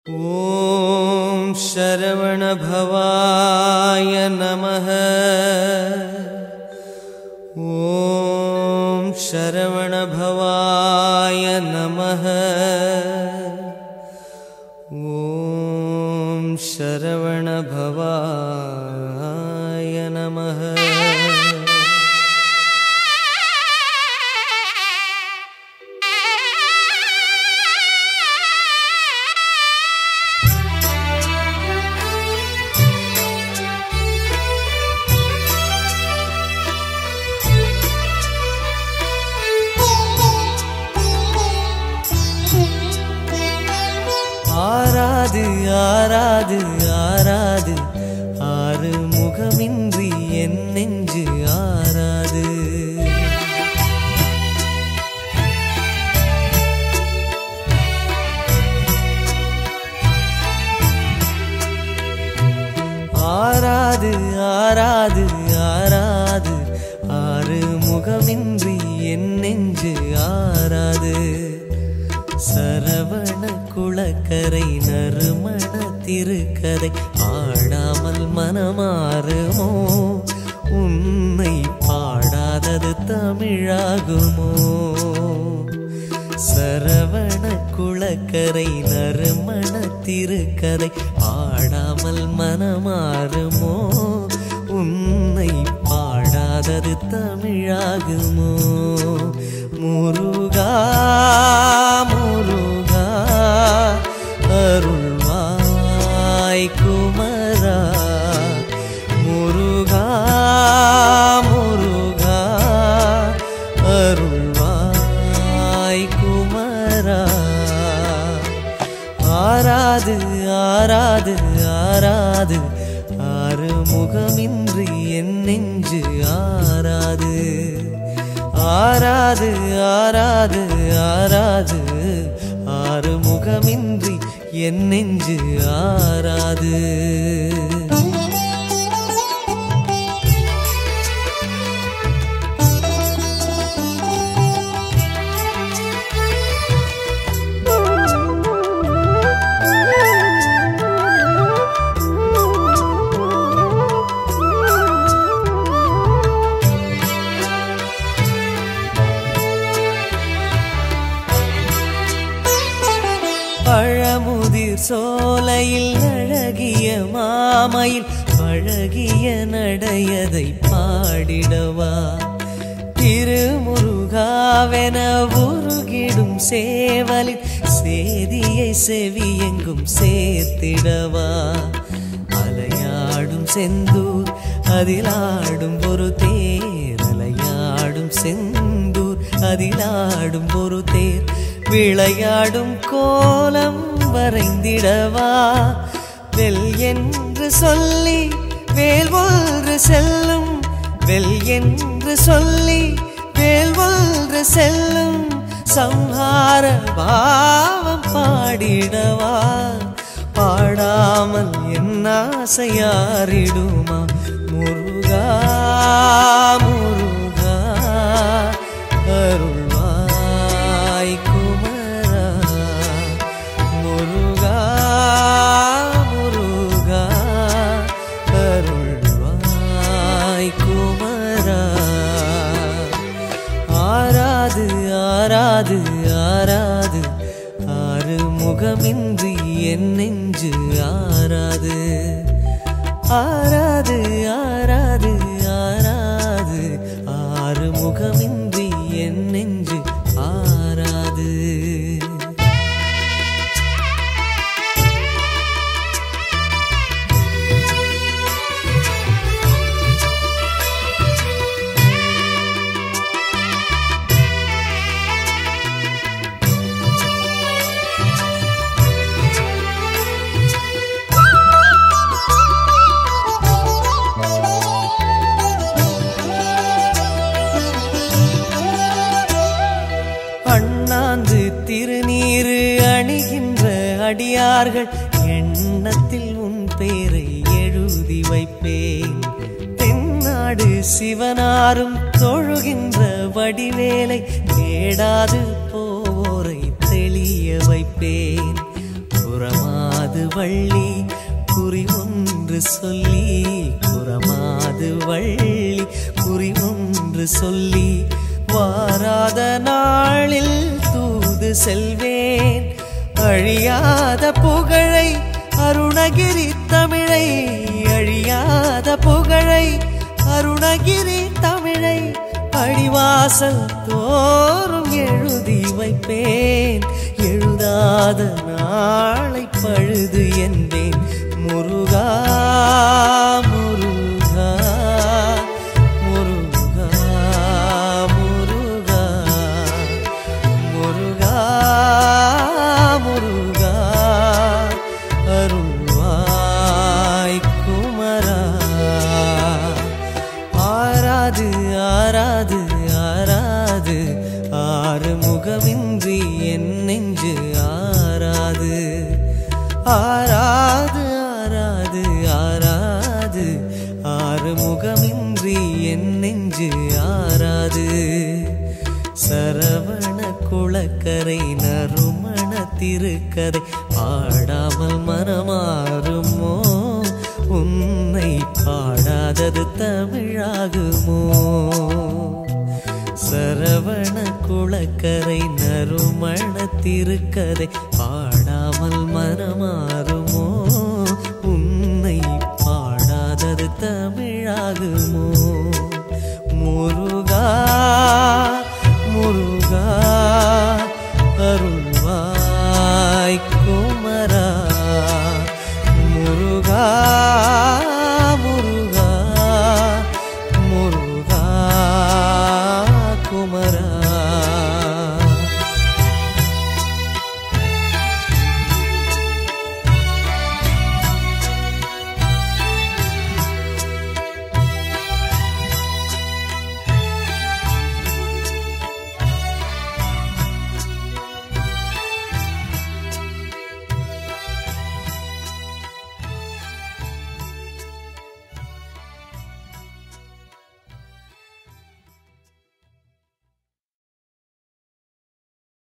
ॐ शरवणभवाय नमः ॐ शरवणभवाय नमः ॐ शरवणभवाय नमः ஆராது ஆராது ஆராது ஆறு முகமின்றி என் நெஞ்சு ஆராது ஆராது ஆராது ஆராது ஆறு முகமின்றி என் நெஞ்சு ஆராது சரவண குளக்கரை நறுமண திருக்கதை ஆடாமல் மனமாறுமோ உன்னை பாடாதது தமிழாகுமோ சரவண குளக்கரை நறுமண திருக்கதை ஆடாமல் மனமாறுமோ உன்னை பாடாதது தமிழாகுமோ முருகா முருகா அருள்வாய் குமரா முருகா முருகா அருள்வாய் குமரா ஆராது ஆராது ஆராது ஆறு முகமின்றி என் நெஞ்சு ஆராது ஆராது ஆராது ஆராது ஆறு முகமின்றி என் நெஞ்சு ஆராது பழமுதிர் சோலையில் அழகிய மாமையில் பழகிய நடையதை பாடிடவா திருமுருகாவென உருகிடும் சேவலில் சேதியை செவியெங்கும் சேர்த்திடவா அலையாடும் செந்தூர் அதிலாடும் ஒரு தேர் அலையாடும் செந்தூர் அதிலாடும் ஒரு தேர் விளையாடும் கோலம் வரைந்திடவா வெல் என்று சொல்லி வேல் ஒன்று செல்லும் வெல் என்று சொல்லி வேல் ஒன்று செல்லும் சம்ஹார பாவம் பாடிடவா பாடாமல் என் ஆசையாரிடுமா முருகா முருகா அருள்வாய் குமரா முருகா முருகா அருள்வாய் குமரா ஆராது ஆராது ஆராது ஆறு முகமின்றி என் நெஞ்சு ஆராது ஆராது ஆராது ஆராது ஆறு முகமின்றி என் நெஞ்சு ஆராது அண்ணாந்து திருநீரு அணிகின்ற அடியார்கள் எண்ணத்தில் உன் பேரை எழுதி வைப்பேன் தென்னாடு சிவனாரும் தொழுகின்ற வடிவேலை தேடாது போரை தெளிய வைப்பேன் புறமாத குறமாது வள்ளி குறி ஒன்று சொல்லி குறமாது வள்ளி குறி ஒன்று சொல்லி வாராத நாளில் தூது செல்வேன் அழியாத புகழை அருணகிரி தமிழை அழியாத புகழை அருணகிரி தமிழை அடிவாசல் தோறும் எழுதி வைப்பேன் எழுதாத நாளை பழுது என்பேன் முருகா முருகா முருகா முருகா முருகா முருகா அருள்வாய் குமரா ஆராது ஆராது ஆராது ஆறு முகமின்றி என் நெஞ்சு ஆராது ஆராது ஆராது ஆராது ஆறு முகமின்றி என் நெஞ்சு ஆராது சரவண குளக்கரை நறுமண திருக்கதை பாடாமல் மனமாறுமோ உன்னை பாடாதது தமிழாகுமோ சரவண குளக்கரை நறுமண திருக்கதை பாடாமல் மனமாறுமோ உன்னை பாடாதது தமிழாகுமோ